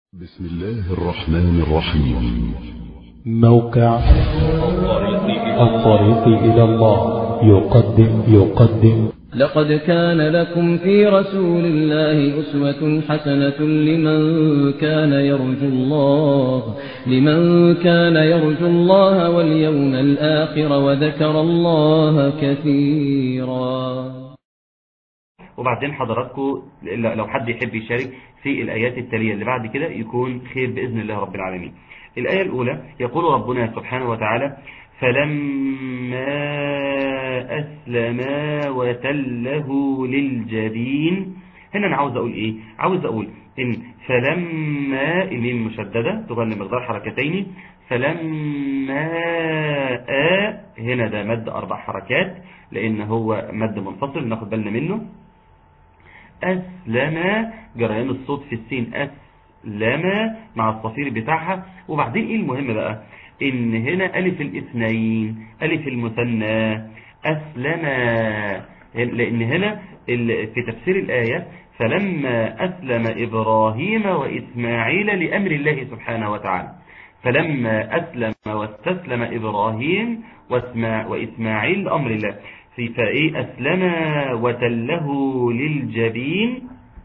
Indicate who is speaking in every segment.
Speaker 1: بسم الله الرحمن الرحيم
Speaker 2: موقع الطريق إلى الله يقدم يقدم
Speaker 3: لقد كان لكم في رسول الله أسوة حسنة لمن كان يرجو الله لمن كان يرجو الله واليوم الآخر وذكر الله كثيرا
Speaker 4: وبعدين حضراتكم لو حد يحب يشارك في الآيات التالية اللي بعد كده يكون خير بإذن الله رب العالمين الآية الأولى يقول ربنا سبحانه وتعالى فلما أسلما وتله للجبين هنا أنا عاوز أقول إيه عاوز أقول إن فلما الميم مشددة تغني مقدار حركتين فلما آ هنا ده مد أربع حركات لأن هو مد منفصل ناخد بالنا منه أسلم جريان الصوت في السين أسلم مع الصفير بتاعها وبعدين إيه المهم بقى إن هنا ألف الاثنين ألف المثنى أسلم لأن هنا في تفسير الآية فلما أسلم إبراهيم وإسماعيل لأمر الله سبحانه وتعالى فلما أسلم واستسلم إبراهيم وإسماعيل لأمر الله فإيه أسلم وتله للجبين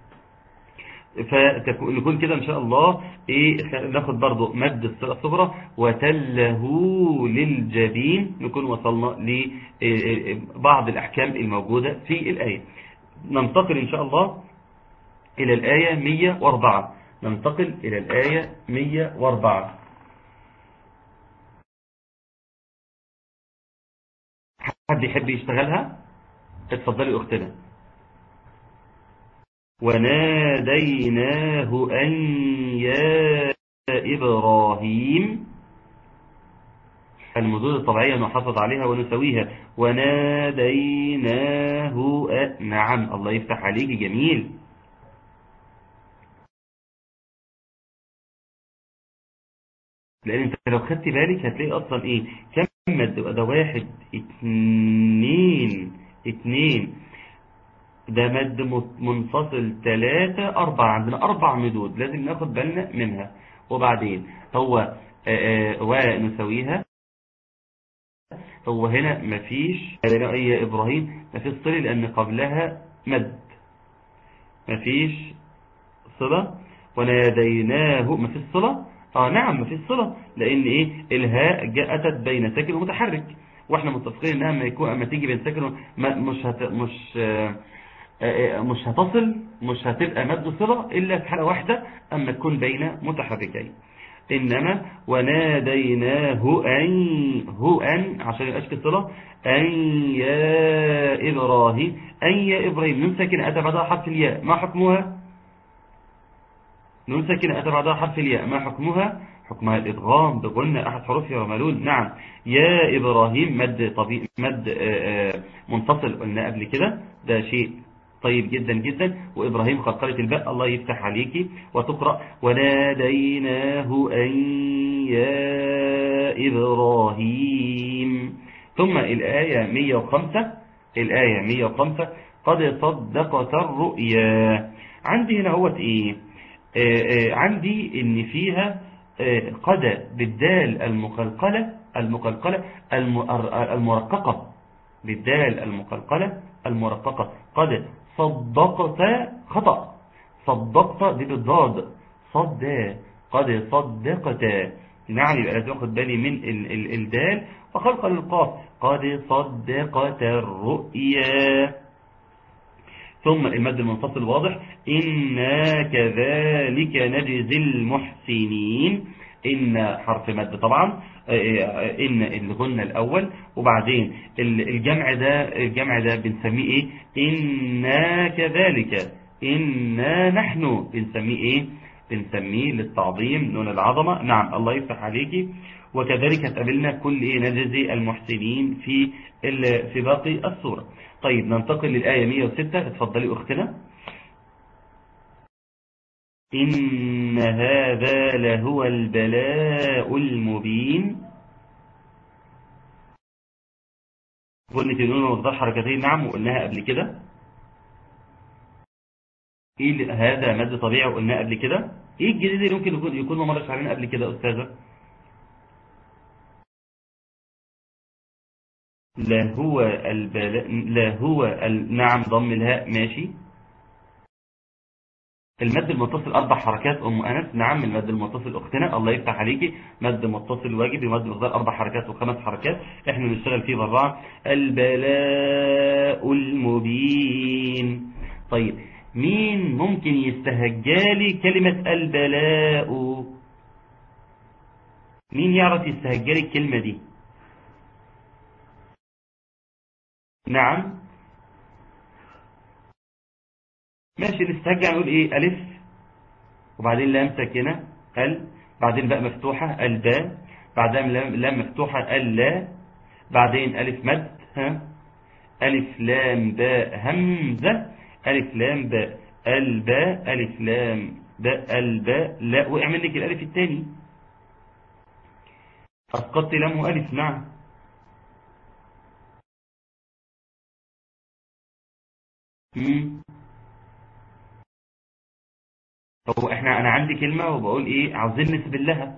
Speaker 4: فنكون كده إن شاء الله إيه ناخد برضو مد الصلة الصغرى وتله للجبين نكون وصلنا لبعض الأحكام الموجودة في الآية ننتقل إن شاء الله إلى الآية 104 ننتقل إلى الآية 104 حد يحب يشتغلها اتفضلي اختنا وناديناه أن يا إبراهيم المدود الطبيعية نحافظ عليها ونسويها وناديناه أ... نعم الله يفتح عليك جميل لأن انت لو خدت بالك هتلاقي أصلا إيه كم مد ده واحد اتنين اتنين ده مد منفصل تلاتة أربعة عندنا أربع مدود لازم ناخد بالنا منها وبعدين هو ونسويها هو هنا مفيش يا إبراهيم مفيش صلة لأن قبلها مد مفيش صلة وناديناه مفيش صلة اه نعم مفيش صلة لان ايه الهاء جاءت بين ساكن ومتحرك واحنا متفقين انها ما يكون اما تيجي بين ساكن مش هت مش آه آه مش هتصل مش هتبقى مد صلة الا في حالة واحدة اما تكون بين متحركين انما وناديناه ان هو ان عشان يبقاش في صلة ان يا ابراهيم ان يا ابراهيم نون ساكن اتى بعدها حرف الياء ما حكمها نون ساكنة أتى بعدها حرف الياء ما حكمها حكمها الإدغام بقولنا أحد حروفها وملول نعم يا إبراهيم مد طبيعي مد منفصل قلنا قبل كده ده شيء طيب جدا جدا وإبراهيم خلقلة الباء الله يفتح عليك وتقرأ وناديناه أن يا إبراهيم ثم الآية 105 الآية 105 قد صدقت الرؤيا عندي هنا هو إيه آآ آآ عندي ان فيها قد بالدال المقلقلة المقلقلة المرققة بالدال المقلقلة المرققة قد صدقت خطأ صدقت دي بالضاد صد قد صدقت نعم يبقى لازم اخد بالي من ال ال الدال وخلق القاف قد صدقت الرؤيا ثم المد المنفصل واضح إنا كذلك نجزي المحسنين إن حرف مد طبعا إن الغنى الأول وبعدين الجمع ده الجمع ده بنسميه إيه إنا كذلك إنا نحن بنسميه إيه بنسميه للتعظيم نون العظمة نعم الله يفتح عليكي وكذلك هتقابلنا كل إيه نجزي المحسنين في في باقي السورة طيب ننتقل للآية 106 اتفضلي أختنا إن هذا لهو البلاء المبين قلنا تنون ومقدار حركتين نعم وقلناها قبل كده إيه هذا مد طبيعي وقلناه قبل كده ايه الجديد اللي ممكن يكون يكون ما مرش علينا قبل كده يا استاذه لا هو البلاء لا هو ال... نعم ضم الهاء ماشي المد المتصل أربع حركات أم أنس نعم المد المتصل أختنا الله يفتح عليكي مد متصل واجب ومد مقدار أربع حركات وخمس حركات إحنا بنشتغل فيه بالراعة البلاء المبين طيب مين ممكن يستهجالي كلمة البلاء مين يعرف يستهجالي الكلمة دي نعم ماشي نستهجع نقول ايه ألف وبعدين لام ساكنة ال بعدين باء مفتوحة الباء بعدين لام, لام مفتوحة اللا بعدين ألف مد ها ألف لام باء همزة ألف لام باء الباء ألف لام باء الباء لا وقع منك الألف الثاني أسقطت لام وألف نعم مم. هو احنا انا عندي كلمة وبقول ايه عاوزين نسب لها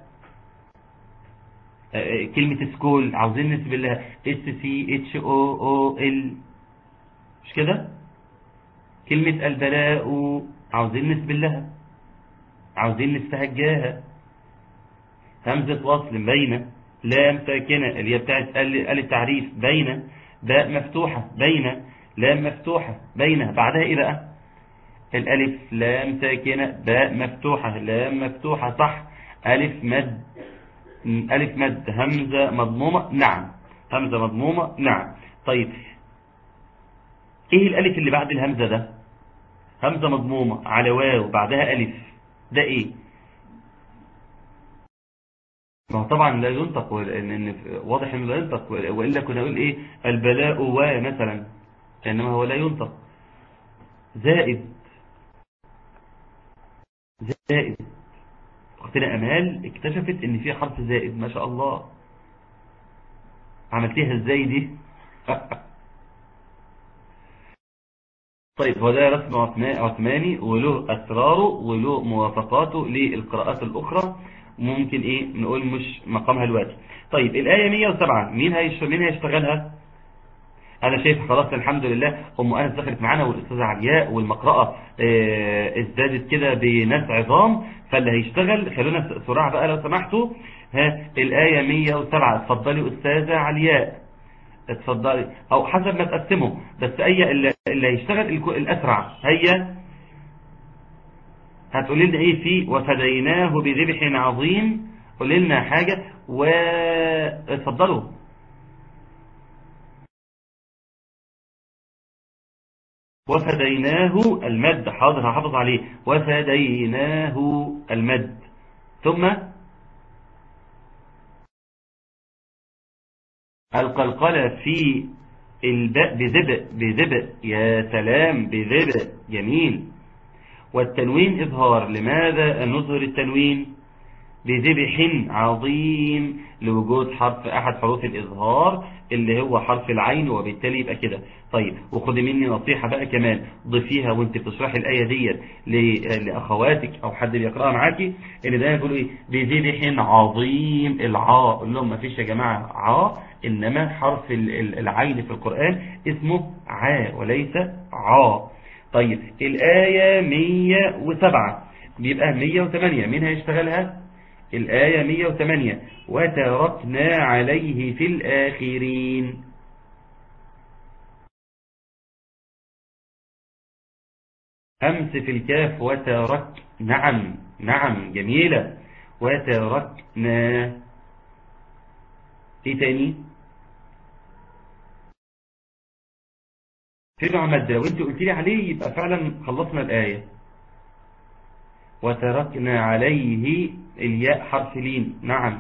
Speaker 4: آه، كلمة سكول عاوزين نسب لها اس سي اتش او او ال مش كده كلمة البلاء عاوزين نسب لها عاوزين نستهجاها همزة وصل بين لام ساكنة اللي هي بتاعت ال ال التعريف بين باء مفتوحة بين لام مفتوحة بين بعدها ايه بقى الالف لام ساكنة باء مفتوحة لام مفتوحة صح الف مد الف مد همزة مضمومة نعم همزة مضمومة نعم طيب ايه الالف اللي بعد الهمزة ده همزة مضمومة على واو بعدها الف ده ايه ما هو طبعا لا ينطق لان واضح انه لا ينطق والا كنا نقول ايه البلاء و مثلا انما هو لا ينطق زائد زائد اختنا امال اكتشفت ان في حرف زائد ما شاء الله عملتيها ازاي دي طيب هو ده رسم عثماني وله اسراره وله موافقاته للقراءات الاخرى ممكن ايه نقول مش مقامها دلوقتي طيب الايه 107 مين هيش مين هيشتغلها انا شايف خلاص الحمد لله ام انس دخلت معانا والاستاذه علياء والمقرأة اه ازدادت كده بناس عظام فاللي هيشتغل خلونا سرعة بقى لو سمحتوا ها الايه 107 اتفضلي استاذه علياء اتفضلي او حسب ما تقسموا بس اي اللي, اللي هيشتغل الاسرع هيا هتقولي لنا ايه في وفديناه بذبح عظيم قولي لنا حاجه و اتفضلوا وفديناه المد حاضر هحافظ عليه وفديناه المد ثم القلقلة في الباء بذبء بذبء يا سلام بذبء جميل والتنوين إظهار لماذا نظهر التنوين بذبح عظيم لوجود حرف أحد حروف الإظهار اللي هو حرف العين وبالتالي يبقى كده طيب وخدي مني نصيحة بقى كمان ضيفيها وانت بتشرحي الآية ديت لأخواتك أو حد بيقرأها معاكي اللي ده يقولوا إيه بذبح عظيم العاء قول لهم ما فيش يا جماعة عاء إنما حرف العين في القرآن اسمه عاء وليس عاء طيب الآية 107 بيبقى 108 مين هيشتغلها الآية 108 وتركنا عليه في الآخرين أمس في الكاف وترك نعم نعم جميلة وتركنا ايه تاني في نوع مادة لو انت قلت لي عليه يبقى فعلا خلصنا الآية وتركنا عليه الياء حرف لين نعم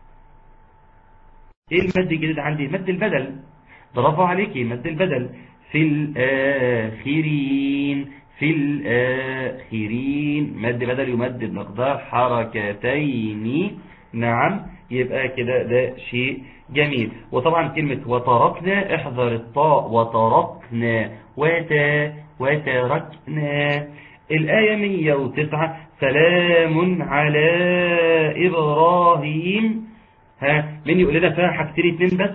Speaker 4: ايه المد الجديد عندي مد البدل برافو عليكي مد البدل في الآخرين في الآخرين مد بدل يمد بمقدار حركتين نعم يبقى كده ده شيء جميل وطبعا كلمة وتركنا احذر الطاء وتركنا وتا وتركنا الآية 109 سلام على إبراهيم ها مين يقول لنا فيها حاجتين اتنين بس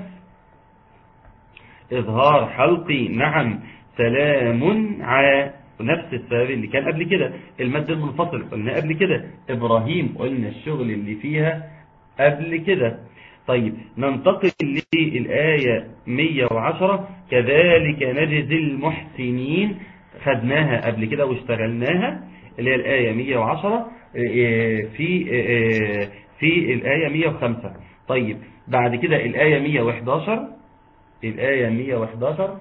Speaker 4: إظهار حلقي نعم سلام على ونفس السبب اللي كان قبل كده المد المنفصل قلنا قبل كده إبراهيم قلنا الشغل اللي فيها قبل كده طيب ننتقل للآية 110 كذلك نجزي المحسنين خدناها قبل كده واشتغلناها اللي هي الآية 110 في في الآية 105 طيب بعد كده الآية 111 الآية 111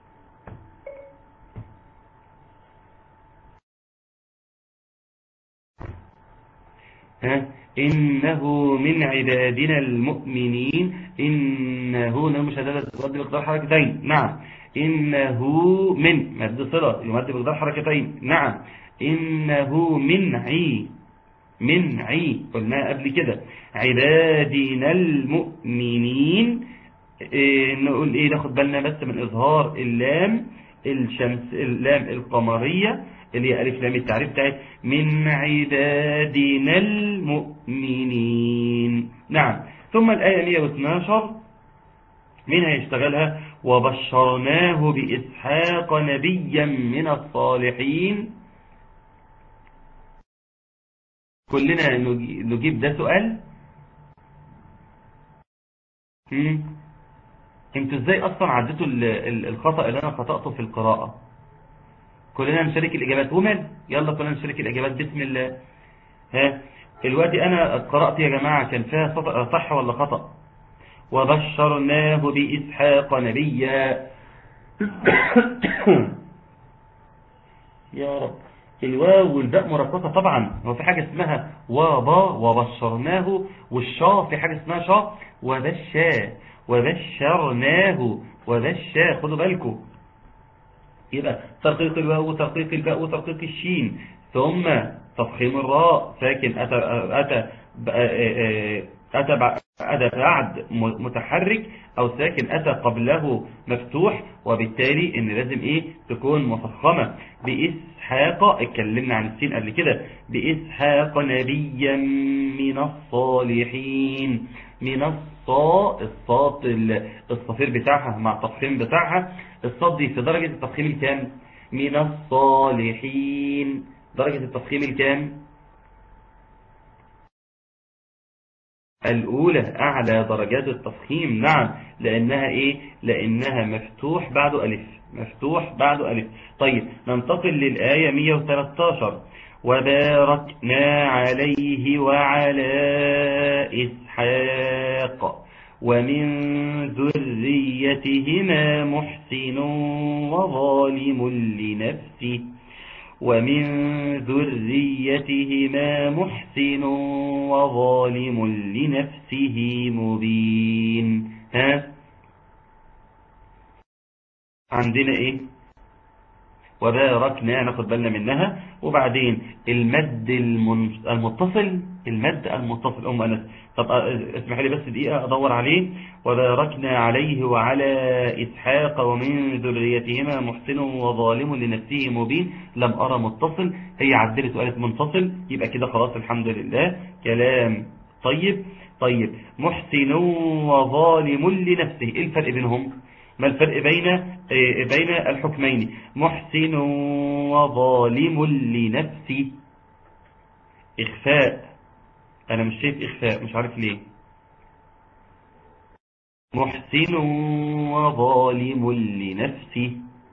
Speaker 4: ها إنه من عبادنا المؤمنين إنه مشددة رد بقدار حركتين نعم إنه من مد صلة يمد بقدار حركتين نعم إنه من عي من عي قلناها قبل كده عبادنا المؤمنين إيه نقول إيه ناخد بالنا بس من إظهار اللام الشمس اللام القمرية اللي هي ألف لام التعريف بتاعت من عبادنا المؤمنين نعم ثم الآية 112 مين هيشتغلها وبشرناه بإسحاق نبيا من الصالحين كلنا نجيب ده سؤال هم؟ انتوا ازاي اصلا عديتوا الخطأ اللي انا خطأته في القراءة كلنا نشارك الإجابات ومال يلا كلنا نشارك الإجابات بسم الله ها دلوقتي أنا قرأت يا جماعة كان فيها صح ولا خطأ وبشرناه بإسحاق نبيا يا رب الواو والباء مرققة طبعا هو في حاجة اسمها وبا وبشرناه والشا في حاجة اسمها شا وبشا وبشرناه وبشا خدوا بالكم يبقى ترقيق الواو وترقيق الباء وترقيق الشين ثم تفخيم الراء ساكن أتى أتى أتى أتى بعد متحرك أو ساكن أتى قبله مفتوح وبالتالي إن لازم إيه تكون مفخمة بإسحاق اتكلمنا عن السين قبل كده بإسحاق نبيا من الصالحين من الصاء الصاد الصفير بتاعها مع التفخيم بتاعها الصاد دي في درجة التفخيم الكام من الصالحين درجة التفخيم الكام الأولى أعلى درجات التفخيم نعم لأنها إيه لأنها مفتوح بعد ألف مفتوح بعد ألف طيب ننتقل للآية 113 وباركنا عليه وعلى إسحاق ومن ذريتهما محسن وظالم لنفسه ومن ذريتهما محسن وظالم لنفسه مبين ها عندنا ايه وباركنا ناخد بالنا منها وبعدين المد المتصل المد المتصل ام انس طب اسمح لي بس دقيقه ادور عليه وباركنا عليه وعلى اسحاق ومن ذريتهما محسن وظالم لنفسه مبين لم ارى متصل هي عدلت وقالت منفصل يبقى كده خلاص الحمد لله كلام طيب طيب محسن وظالم لنفسه ايه الفرق بينهم ما الفرق بين بين الحكمين محسن وظالم لنفسه إخفاء أنا مش شايف إخفاء مش عارف ليه محسن وظالم لنفسه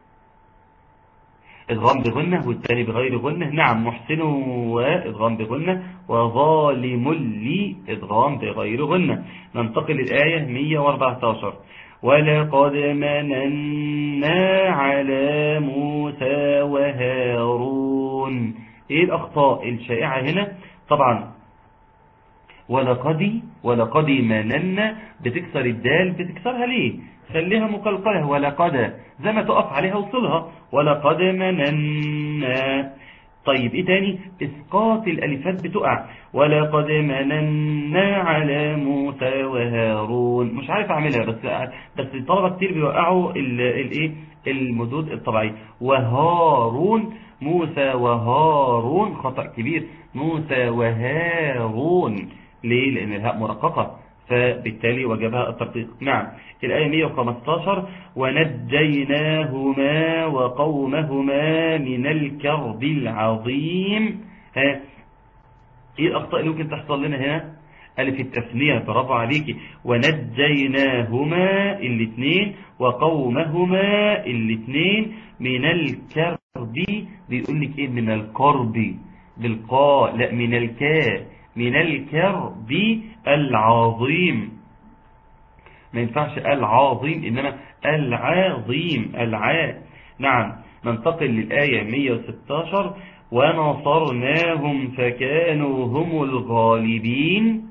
Speaker 4: إدغام بغنة والتاني بغير غنة نعم محسن وإدغام بغنة وظالم لي إدغام بغير غنة ننتقل للآية 114 ولقد مننا على موسى وهارون ايه الاخطاء الشائعة هنا طبعا ولقد ولقد مننا بتكسر الدال بتكسرها ليه خليها مقلقلة ولقد زي ما تقف عليها وصلها ولقد مننا طيب ايه تاني اسقاط الالفات بتقع ولقد مننا على موسى وهارون مش عارف اعملها بس بس الطلبه كتير بيوقعوا الايه المدود الطبيعيه وهارون موسى وهارون خطأ كبير موسى وهارون ليه لأن الهاء مرققة فبالتالي وجبها الترقيق نعم الآية 115 ونجيناهما وقومهما من الكرب العظيم ها ايه الأخطاء اللي ممكن تحصل لنا هنا ألف التثنية برافو عليك ونجيناهما الاثنين وقومهما الاثنين من الكرب بيقول لك ايه من الكرب بالقاء لا من الكاء من الكرب العظيم ما ينفعش العظيم إنما العظيم العاء نعم ننتقل للآية 116 ونصرناهم فكانوا هم الغالبين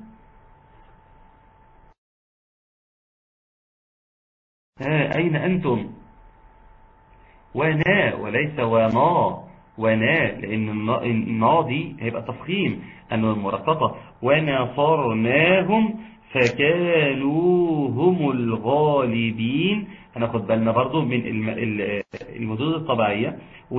Speaker 4: ها أين أنتم ونا وليس ونا ونا لأن النا دي هيبقى تفخيم أنه المرققة ونصرناهم فكانوا هم الغالبين هناخد بالنا برضو من المدود الطبيعية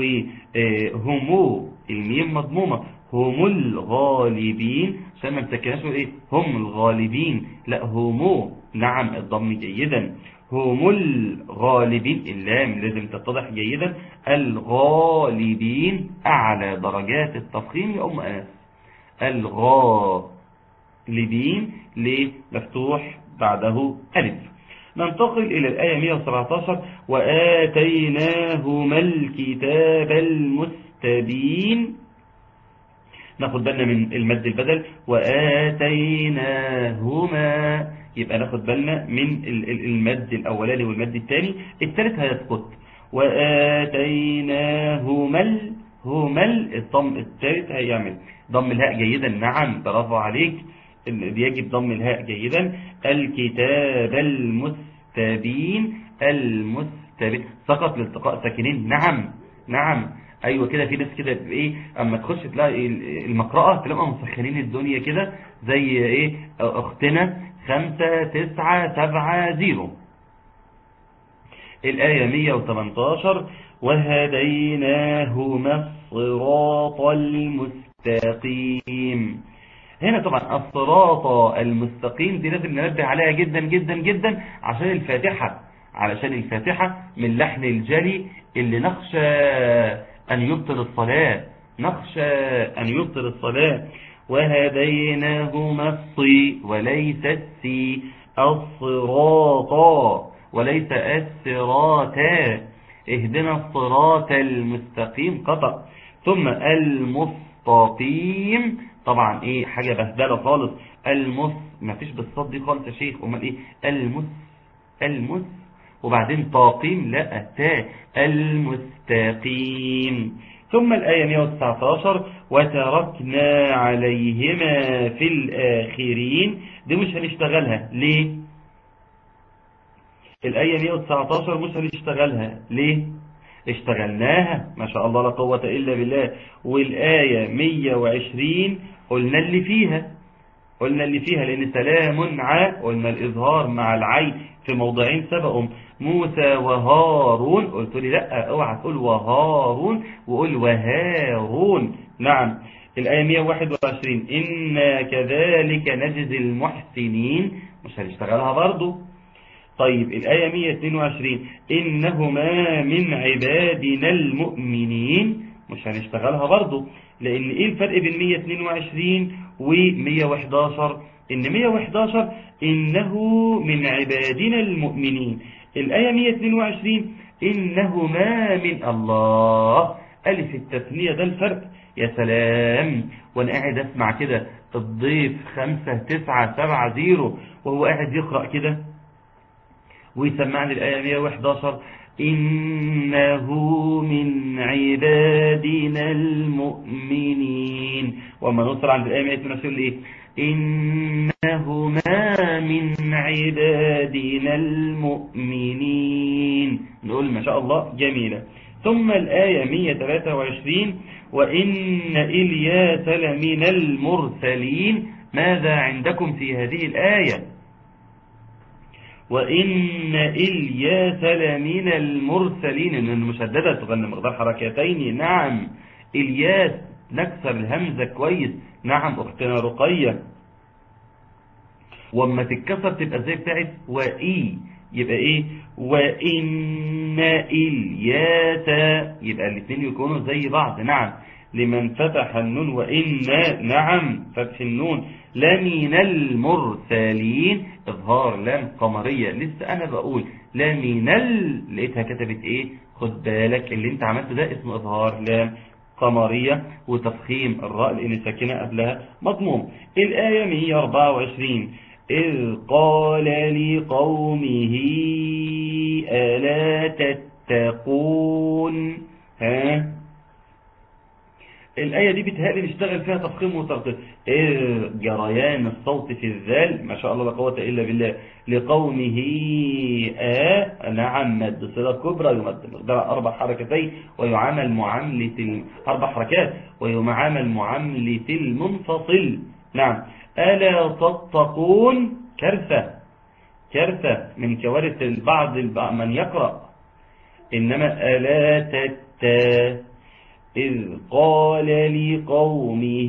Speaker 4: وهمو الميم مضمومة هم الغالبين عشان ما نسكناش ايه هم الغالبين لا همو نعم الضم جيدا هم الغالبين اللام لازم تتضح جيدا الغالبين أعلى درجات التفخيم يا أم أنس الغالبين ليه مفتوح بعده ألف ننتقل إلى الآية 117 وآتيناهما الكتاب المستبين ناخد بالنا من المد البدل وآتيناهما يبقى ناخد بالنا من المد الأولاني والمد الثاني الثالث هيسقط وآتيناهما هما الضم الثالث هيعمل ضم الهاء جيدا نعم برافو عليك يجب ضم الهاء جيدا الكتاب المستبين المستبين سقط لالتقاء ساكنين نعم نعم ايوه كده في ناس كده ايه اما تخش تلاقي المقرأة تلاقوا مسخنين الدنيا كده زي ايه اختنا خمسة تسعة سبعة زيرو الآية 118 وهديناهما الصراط المستقيم هنا طبعا الصراط المستقيم دي لازم ننبه عليها جدا جدا جدا عشان الفاتحة علشان الفاتحة من لحن الجلي اللي نخشى أن يبطل الصلاة نخشى أن يبطل الصلاة وهديناهما الصي وليس السي الصراط وليس الصراطا اهدنا الصراط المستقيم قطع ثم المستقيم طبعا ايه حاجة بهدلة خالص المس ما فيش بالصد دي خالص يا شيخ امال ايه المس المس وبعدين طاقيم لا التاء المستقيم ثم الآية 119 وتركنا عليهما في الآخرين دي مش هنشتغلها ليه الآية 119 مش هنشتغلها ليه اشتغلناها ما شاء الله لا قوة إلا بالله والآية 120 قلنا اللي فيها قلنا اللي فيها لأن سلام ع قلنا الإظهار مع العين في موضعين سبقهم موسى وهارون قلت لي لا اوعى تقول وهارون وقول وهارون نعم الآية 121 إنا كذلك نجزي المحسنين مش هنشتغلها برضو طيب الآية 122 إنهما من عبادنا المؤمنين مش هنشتغلها برضو لأن إيه الفرق بين 122 و 111 إن 111 إنه من عبادنا المؤمنين الآية 122 إنهما من الله ألف التثنية ده الفرق يا سلام وأنا قاعد أسمع كده الضيف خمسة تسعة سبعة زيرو وهو قاعد يقرأ كده ويسمعني الآية 111 إنه من عبادنا المؤمنين وما نوصل عند الآية 122 إيه إنهما من عبادنا المؤمنين نقول ما شاء الله جميلة ثم الآية 123 وإن إلياس لمن المرسلين ماذا عندكم في هذه الآية وإن إلياس لمن المرسلين إن المشددة تغني مقدار حركتين نعم إلياس نكسر الهمزة كويس نعم أختنا رقية وأما تتكسر تبقى زي بتاعت وإي يبقى إيه وإن إلياس يبقى الاثنين يكونوا زي بعض نعم لمن فتح النون وإن نعم فتح النون لمن المرسلين إظهار لام قمرية لسه أنا بقول لمن ال لقيتها كتبت إيه خد بالك اللي انت عملته ده اسمه إظهار لام قمرية وتفخيم الراء لأن ساكنة قبلها مضموم الآية 124 إذ قال لقومه ألا تتقون ها الآية دي بتهيألي نشتغل فيها تفخيم وترقيق إيه جريان الصوت في الذال ما شاء الله لا قوة إلا بالله لقومه آ نعم مد صلة كبرى يمد مقدار أربع حركتين ويعامل معاملة أربع حركات ويعامل معاملة المنفصل نعم ألا تتقون كارثة كارثة من كوارث البعض من يقرأ إنما ألا تتا إذ قال لقومه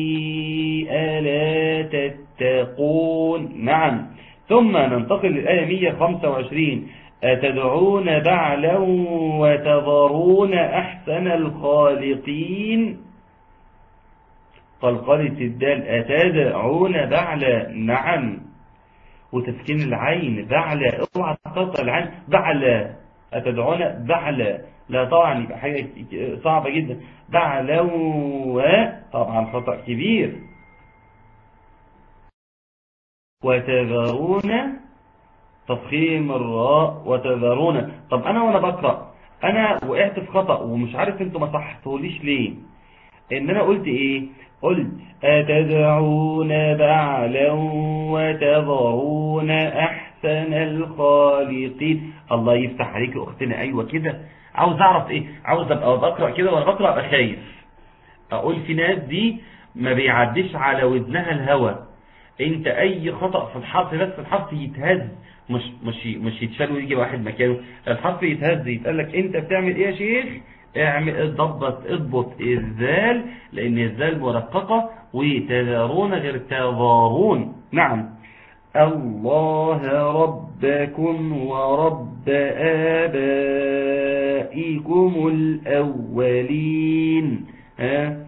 Speaker 4: ألا تتقون نعم ثم ننتقل للآية 125 أتدعون بعلا وتذرون أحسن الخالقين قلقلة الدال أتدعون بعلا نعم وتسكين العين بعلا اوعى تقطع العين بعلا أتدعون بعلا لا طبعا يبقى حاجة صعبة جدا بعلو طبعا خطأ كبير وتذرون تفخيم الراء وتذرون طب انا وانا بقرأ انا وقعت في خطأ ومش عارف انتوا ما صحتوليش ليه ان انا قلت ايه قلت أتدعون بعلا وتذرون أحسن الخالقين الله يفتح عليك أختنا أيوة كده عاوز أعرف إيه عاوز أبقى بقرأ كده وأنا بقرأ أبقى خايف أقول في ناس دي ما بيعديش على ودنها الهوى انت اي خطأ في الحرف بس الحرف يتهز مش مش مش يتشال ويجي واحد مكانه الحرف يتهز يتقال لك انت بتعمل ايه يا شيخ اعمل اضبط اضبط الذال لان الذال مرققة وتذارون غير تذارون نعم الله ربكم ورب آبائكم الأولين ها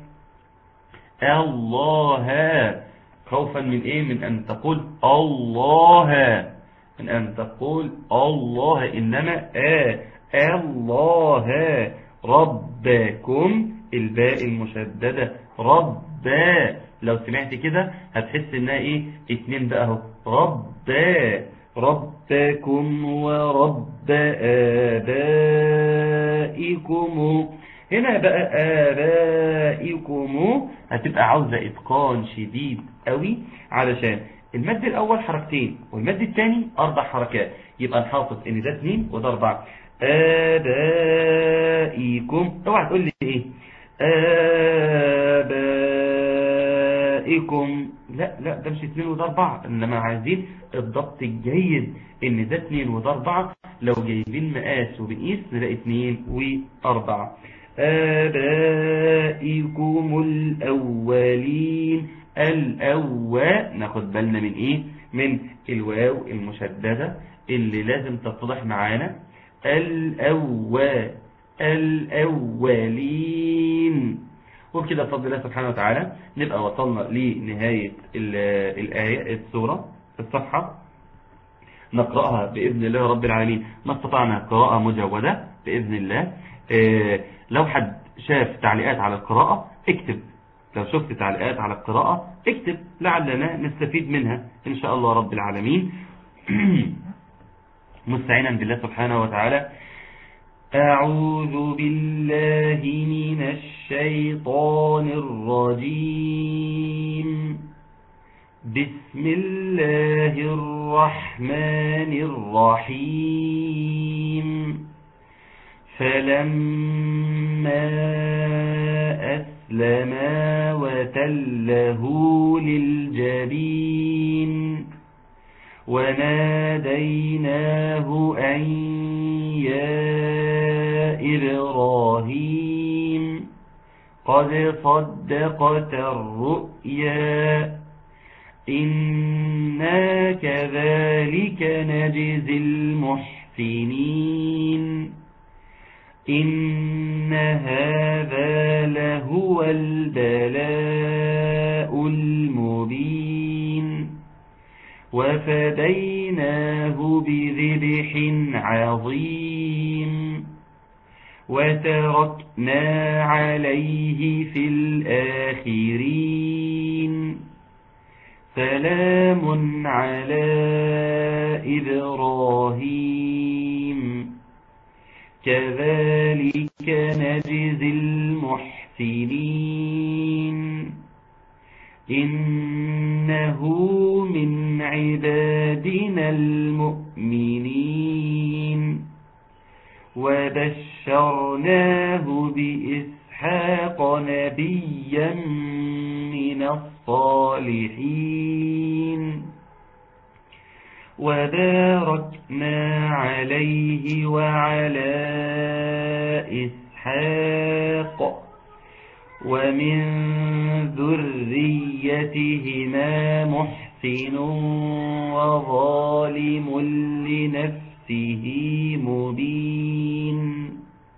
Speaker 4: الله خوفا من ايه من ان تقول الله من ان تقول الله انما آه الله ربكم الباء المشددة ربا لو سمعت كده هتحس انها ايه اتنين بقى اهو ربا ربكم ورب آبائكم هنا بقى آبائكم هتبقى عاوزة إتقان شديد قوي علشان المد الأول حركتين والمد الثاني أربع حركات يبقى نحافظ إن ده اثنين وده أربعة آبائكم اوعى تقول لي إيه آبائكم لا لا ده مش اثنين وده أربعة إنما عايزين الضبط الجيد إن ده اثنين وده أربعة لو جايبين مقاس وبنقيس نلاقي اثنين وأربعة آبائكم الأولين الأواء ناخد بالنا من إيه من الواو المشددة اللي لازم تتضح معانا الأواء الأولين وبكده بفضل الله سبحانه وتعالى نبقى وصلنا لنهاية الآية السورة الصفحة نقرأها بإذن الله رب العالمين ما استطعنا قراءة مجودة بإذن الله آه لو حد شاف تعليقات على القراءة اكتب لو شفت تعليقات على القراءة اكتب لعلنا نستفيد منها إن شاء الله رب العالمين مستعينا بالله سبحانه وتعالى أعوذ بالله من الشيطان الرجيم بسم الله الرحمن الرحيم فلما أسلما وتله للجبين وناديناه أن يا إبراهيم قد صدقت الرؤيا إنا كذلك نجزي المحسنين إن هذا لهو البلاء المبين وفديناه بذبح عظيم وتركنا عليه في الآخرين سلام على إبراهيم كذلك نجزي المحسنين إنه من عبادنا المؤمنين وبشرناه بإسحاق نبيا من الصالحين وباركنا عليه وعلى إسحاق ومن ذريتهما محسن وظالم لنفسه مبين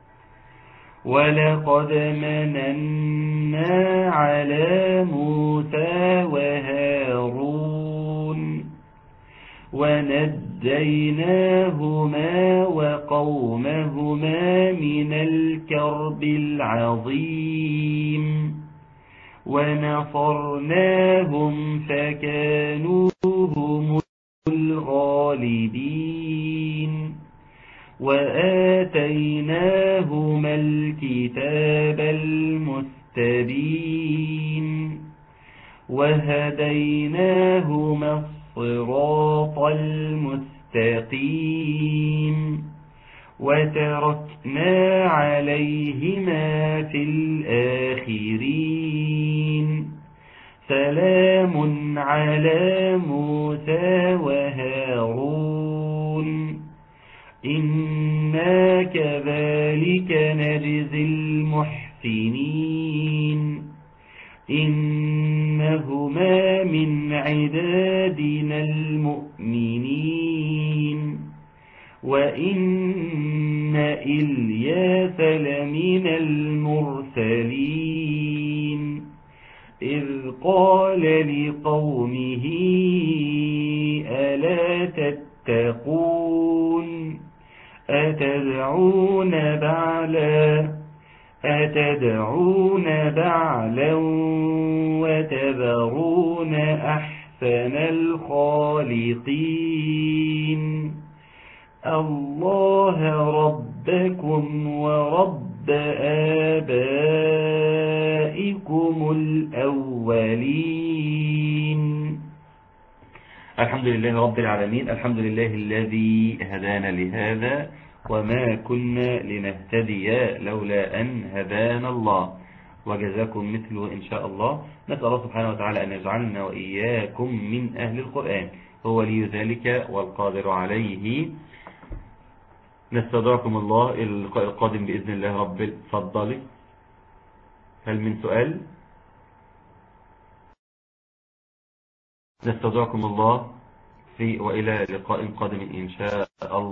Speaker 4: ولقد مننا على موسى وهارون ونجيناهما وقومهما من الكرب العظيم ونصرناهم فكانوا هم الغالبين وآتيناهما الكتاب المستبين وهديناهما الصراط المستقيم وتركنا عليهما في الآخرين سلام على موسى وهارون إنا كذلك نجزي المحسنين إنهما من عبادنا المؤمنين وإن إلياس لمن المرسلين إذ قال لقومه ألا تتقون أتدعون بعلا أتدعون بعلا وتذرون أحسن الخالقين الله ربكم ورب آبائكم الأولين الحمد لله رب العالمين الحمد لله الذي هدانا لهذا وما كنا لنهتدي لولا أن هدانا الله وجزاكم مثله إن شاء الله نسأل الله سبحانه وتعالى أن يجعلنا وإياكم من أهل القرآن هو لي ذلك والقادر عليه نستدعكم الله اللقاء القادم بإذن الله رب فضلي هل من سؤال نستدعكم الله في وإلى لقاء قادم إن شاء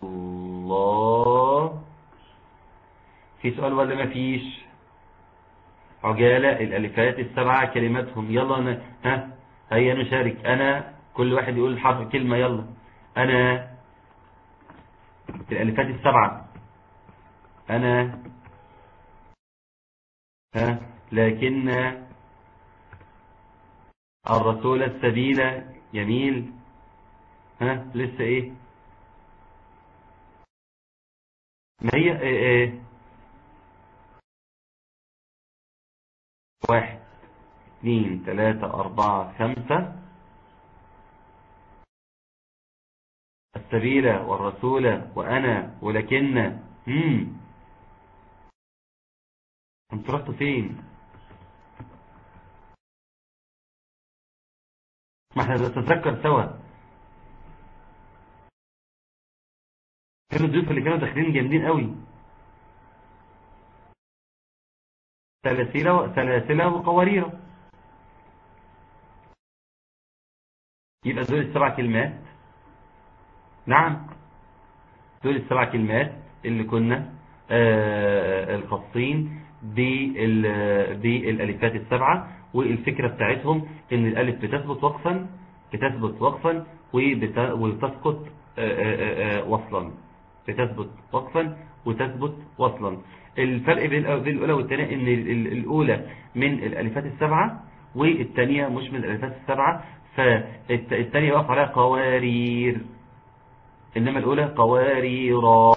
Speaker 4: الله في سؤال ولا ما فيش عجالة الألفات السبعة كلماتهم يلا ن... ها هيا نشارك أنا كل واحد يقول حرف كلمة يلا أنا الألفات السبعة أنا ها لكن الرسول السبيل يميل ها لسه ايه ما هي ايه ايه واحد اثنين ثلاثة أربعة خمسة السبيل والرسول وأنا ولكن مم. انت رحت فين ما احنا نتذكر سوا كانوا الضيوف اللي كانوا داخلين جامدين قوي سلاسل سلاسل وقوارير يبقى دول السبع كلمات نعم دول السبع كلمات اللي كنا آه الخاصين بالالفات السبعة والفكرة بتاعتهم ان الالف بتثبت وقفا بتثبت وقفا وتسقط وصلا بتثبت وقفا وتثبت وصلا الفرق بين الاولى والثانيه ان الاولى من الالفات السبعة والثانيه مش من الالفات السبعة فالثانيه واقف عليها قوارير انما الاولى قواريرا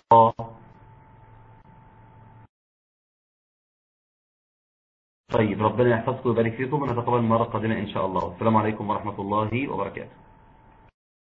Speaker 4: طيب ربنا يحفظكم ويبارك فيكم ونتقابل المرة القادمة إن شاء الله والسلام عليكم ورحمة الله وبركاته